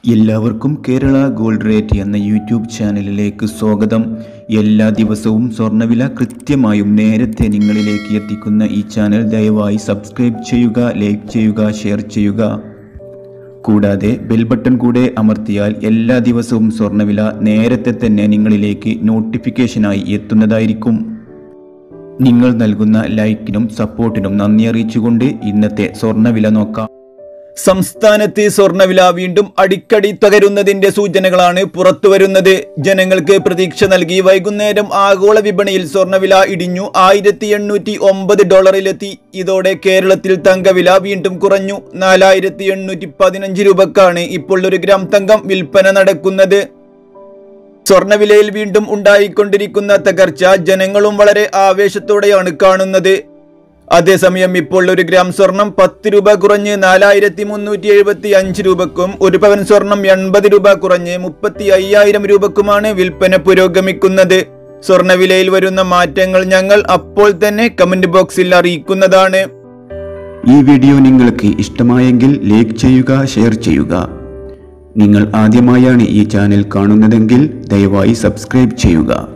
എല്ലാവർക്കും Kerala gold rate എന്ന YouTube ചാനലിലേക്ക് സ്വാഗതം എല്ലാ ദിവസവും സ്വർണ്ണവില കൃത്യമായും നേരത്തെ നിങ്ങളിലേക്ക് എത്തിക്കുന്ന ഈ ചാനൽ ദയവായി സബ്സ്ക്രൈബ് ചെയ്യുക ലൈക്ക് ചെയ്യുക ഷെയർ ചെയ്യുക കൂടാതെ ബെൽ ബട്ടൺ കൂടെ അമർത്തിയാൽ എല്ലാ ദിവസവും സ്വർണ്ണവില നേരത്തെ തന്നെ നിങ്ങളിലേക്ക് നോട്ടിഫിക്കേഷനായി എത്തുന്നതായിരിക്കും നിങ്ങൾ നൽകുന്ന ലൈക്കിനും സപ്പോർട്ടിനും നന്ദി അറിയിച്ചുകൊണ്ട് ഇന്നത്തെ സ്വർണ്ണവില നോക്കാം സംസ്ഥാനത്ത് സ്വർണ്ണവില വീണ്ടും അടിക്കടി തകരുന്നതിന്റെ സൂചനകളാണ് പുറത്തുവരുന്നത് ജനങ്ങൾക്ക് പ്രതീക്ഷ നൽകി വൈകുന്നേരം ആഗോള വിപണിയിൽ സ്വർണ്ണവില ഇടിഞ്ഞു ആയിരത്തി എണ്ണൂറ്റി ഒമ്പത് ഡോളറിലെത്തി ഇതോടെ കേരളത്തിൽ തങ്കവില വീണ്ടും കുറഞ്ഞു നാലായിരത്തി എണ്ണൂറ്റി പതിനഞ്ച് രൂപക്കാണ് ഇപ്പോൾ ഒരു ഗ്രാം തങ്കം വിൽപ്പന നടക്കുന്നത് സ്വർണ്ണവിലയിൽ വീണ്ടും ഉണ്ടായിക്കൊണ്ടിരിക്കുന്ന തകർച്ച ജനങ്ങളും വളരെ ആവേശത്തോടെയാണ് കാണുന്നത് അതേസമയം ഇപ്പോൾ ഒരു ഗ്രാം സ്വർണം പത്ത് രൂപ കുറഞ്ഞ് നാലായിരത്തി മുന്നൂറ്റി എഴുപത്തി അഞ്ച് രൂപക്കും ഒരു പവൻ സ്വർണം എൺപത് രൂപ കുറഞ്ഞ് മുപ്പത്തി അയ്യായിരം രൂപക്കുമാണ് വിൽപ്പന പുരോഗമിക്കുന്നത് സ്വർണ്ണവിലയിൽ വരുന്ന മാറ്റങ്ങൾ ഞങ്ങൾ അപ്പോൾ തന്നെ കമന്റ് ബോക്സിൽ അറിയിക്കുന്നതാണ് ഈ വീഡിയോ നിങ്ങൾക്ക് ഇഷ്ടമായെങ്കിൽ ലൈക്ക് ചെയ്യുക ഷെയർ ചെയ്യുക നിങ്ങൾ ആദ്യമായാണ് ഈ ചാനൽ കാണുന്നതെങ്കിൽ ദയവായി സബ്സ്ക്രൈബ് ചെയ്യുക